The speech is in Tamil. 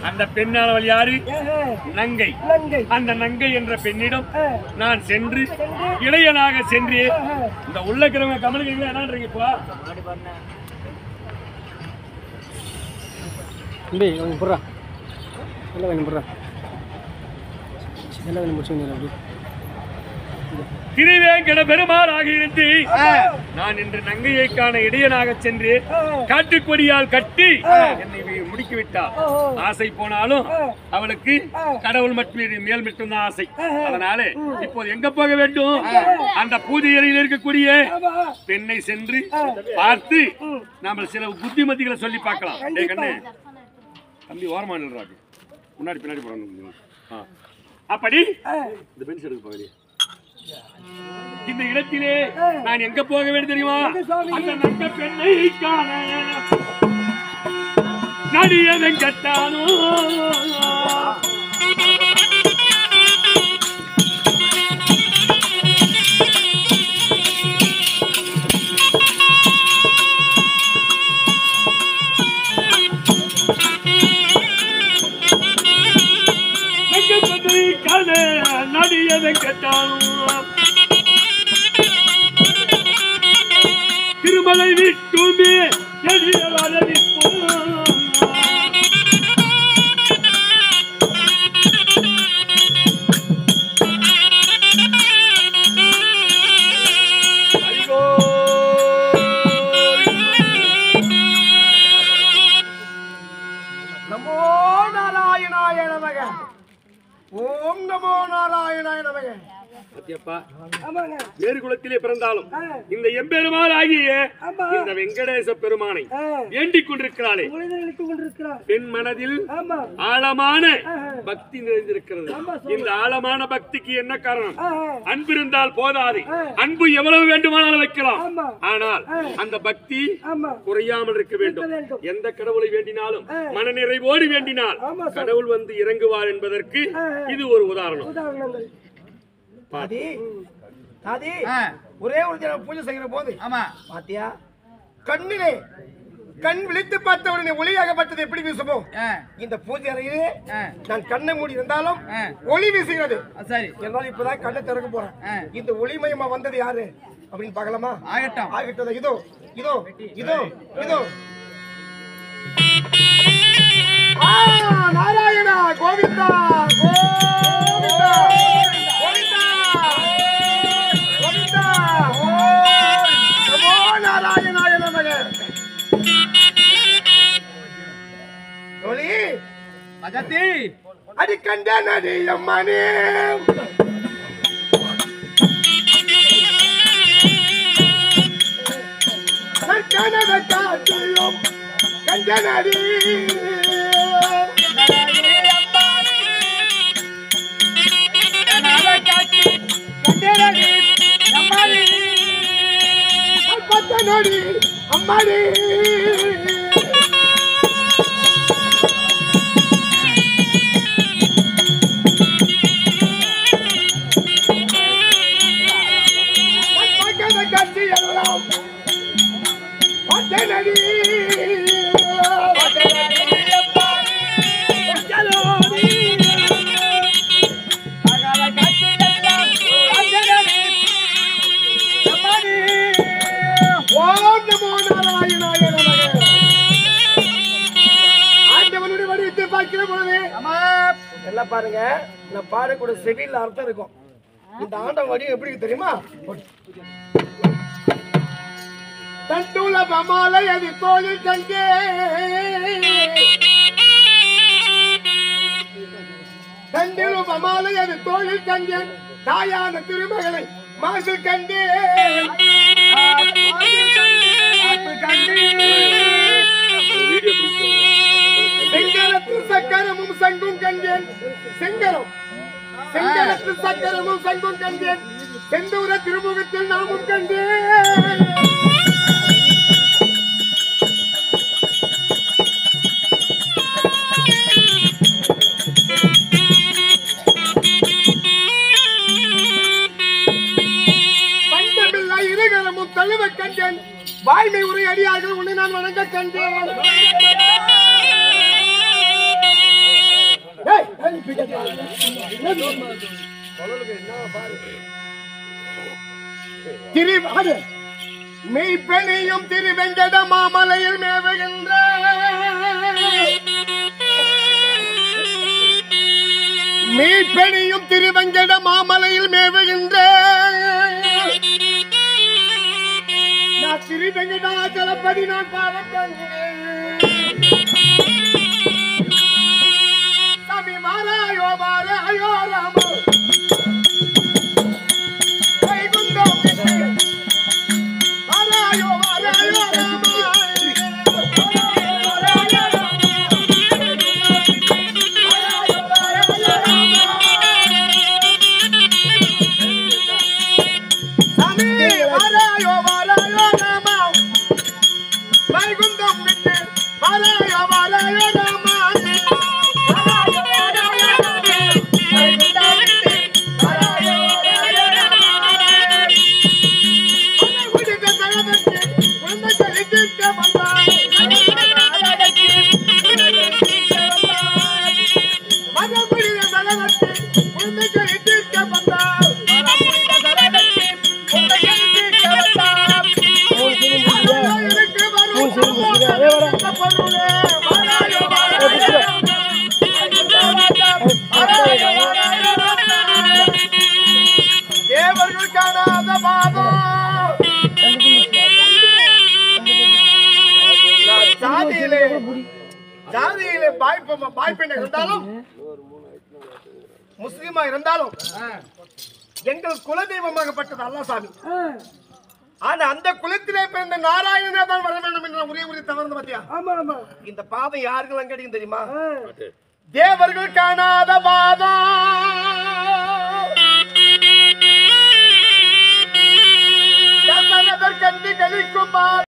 அந்த பெண்ணானவள் யாரு ஆஹா. நங்கை நங்கை அந்த நங்கை என்ற பெண்ணிடம் ஆ. நான் சென்று இளையனாக சென்று ஆஹா. இந்த உள்ள இருக்கிறவங்க கமலுக்கு என்னன்றீங்க இப்போ தம்பி கொஞ்சம் போடுறா எல்லாம் கொஞ்சம் போடுறா எல்லாம் கொஞ்சம் முடிச்சு அப்படி திருவேங்கட பெருமாளாக இருந்து நான் இன்று நங்கையை காண இடையனாக சென்று காட்டுக்கொடியால் கட்டி என்னை வி- முடிக்கி விட்டார் ஓஹோ. ஆசை போனாலும் அவளுக்கு கடவுள் மட்டும் மேல் மட்டும்தான் ஆசை அதனால இப்போது எங்க போக வேண்டும் அந்த பூஜை அறையில் இருக்கக்கூடிய ஆமா பெண்ணை சென்று பார்த்து நாம சில புத்திமதிகளை சொல்லி பார்க்கலாம் டேய் கண்ணு தம்பி ஓரமா நில்றாங்க முன்னாடி பின்னாடி போறாங்க ஆ. அப்படி இந்த பென்ஸ் எடுக்க போகிறேன் இந்த இடத்திலே நான் எங்க போக வேண்டும் தெரியுமா அந்த நங்க பெண்ணை காண நடிய வெங்கட்டானோ நங்க பெண்ணை காண நடிய வெங்கட்டானோ திருமலை விட்டுமே எளிய வரவிப்போம் நமோ நாராயணாய நமக ஓம் நமோ நாராயணாய நமக சத்யப்பா ஆமாங்க வேறு குலத்திலே பிறந்தாலும் ஆ. இந்த எம்பெருமாள் ஆகிய ஆமா இந்த வெங்கடேச பெருமானை ஆ. வேண்டிக் கொண்டிருக்கிறாளே உலகில் நினைத்துக் கொண்டிருக்கிறார் பெண் மனதில் ஆமா ஆழமான ஆஹா. பக்தி நிறைந்திருக்கிறது ஆமா, சொல்லு. இந்த ஆழமான பக்திக்கு என்ன காரணம் ஆஹா. அன்பு இருந்தால் போதாது ஆ. அன்பு எவ்வளவு வேண்டுமானாலும் வைக்கலாம் ஆமா ஆனால் அந்த பக்தி ஆமா குறையாமல் இருக்க வேண்டும் இருக்க வேண்டும். எந்த கடவுளை வேண்டினாலும் ஆ. மனநிறைவோடு வேண்டினால் ஆமா சார். கடவுள் வந்து இறங்குவார் என்பதற்கு ஆ. இது ஒரு உதாரணம் உதாரணங்கள் தாதி தாதி ஒரே ஒரு தினம் பூஜை செய்கிற போது ஆமா பாத்தியா கண்ணிலே கண் விழித்து பார்த்த உடனே ஒளியாகப்பட்டது எப்படி வீசுமோ ஆ, இந்த பூஜை அறையிலே ஆ, நான் கண்ணை மூடி இருந்தாலும் ஆ. ஒளி வீசுகிறது ஆ, சரி என்னால இப்பதான் கண்ணை திறக்க போறேன் ஆ. இந்த ஒளிமயமா வந்தது யாரு அப்படின்னு பார்க்கலாமா ஆகட்டும் ஆகிட்டது இதோ இதோ இதோ இதோ ஆ, நாராயணா கோவிந்தா கோவிந்தா கோவிந்தா கோவிந்தா நமோ நாராயணாய நமக ஒளி பஜத்தி அடி கண்ட நடி அம்மானே கனக காட்டியும் கண்ட நடி பத்த நடி அம்மாடி பக்கத காட்சி எல்லாம் பத்த நடி ஓம் நமோ நாராயணாய நமக ஆண்டவனுடைய வடிவத்தை பார்க்கிற பொழுது எல்லாம் பாருங்க நான் பாடக்கூடிய செவியில் அர்த்தம் இருக்கும் இந்த ஆண்டவன் வடிவம் எப்படி இருக்கு தெரியுமா தண்டுல பமாலை அது கோயில் கங்கே தண்டில பமாலை அது கோயில் கங்கே தாயான திருமகளை மாசு கண்டே செங்கலத்து சக்கரமும் சங்கும் கண்டேன் செங்கலம் செங்கலத்து சக்கரமும் சங்கும் கண்டேன் செந்தூர திருமுகத்தில் நாமும் கண்டேன் பஞ்சமில்லா இருகரமும் தழுவ கண்டேன் வாய்மை உரை அடியாக உன்னை நான் வணங்க கண்டேன் திரு அது மெய்ப்பெணியும் திருவெங்கட மாமலையில் மேவுகின்ற மெய்ப்பெணியும் திருவெங்கட மாமலையில் மேவுகின்ற நான் திருவெங்கடாச்சலப்படி நான் பாவம் சாமி மாறாயோ மாறாயோ ராமோ வைகுண்டம் மாறாயோ மாறாயோ ராமோ சாமி வாராயோ வாராயோ ராமா வைகுண்டம் விட்டு வாராயோ வாராயோ ராமா வாராயோ வாராயோ ராமா வைகுண்டம் விட்டு வாராயோ வாராயோ ராமா உன்னை தகவலுக்கு உன்னை கழித்திட்ட வந்தாய் மதபுரிய தகவலுக்கு உன்னை கழித்திட்ட வந்தாய் மதபுரிய தகவலுக்கு உன்னை கழித்திட்ட வந்தாய் தேவர்கள் காணாத பாதம் நான் ஜாதியிலே ஜாதியிலே பாய்ப்ப பாய்ப்பெண்ணை இருந்தாலும் முஸ்லீமா இருந்தாலும் எங்கள் குலதெய்வமாகப்பட்டது அல்லாசாமி ஆனா அந்த குலத்திலே பிறந்த நாராயணனே தான் வர வேண்டும் என்ற ஒரே உரிய தவறு பத்தியா ஆமா ஆமா இந்த பாதம் யாருக்கெல்லாம் கிடைக்கும் தெரியுமா ஆ. தேவர்கள் காணாத பாதம்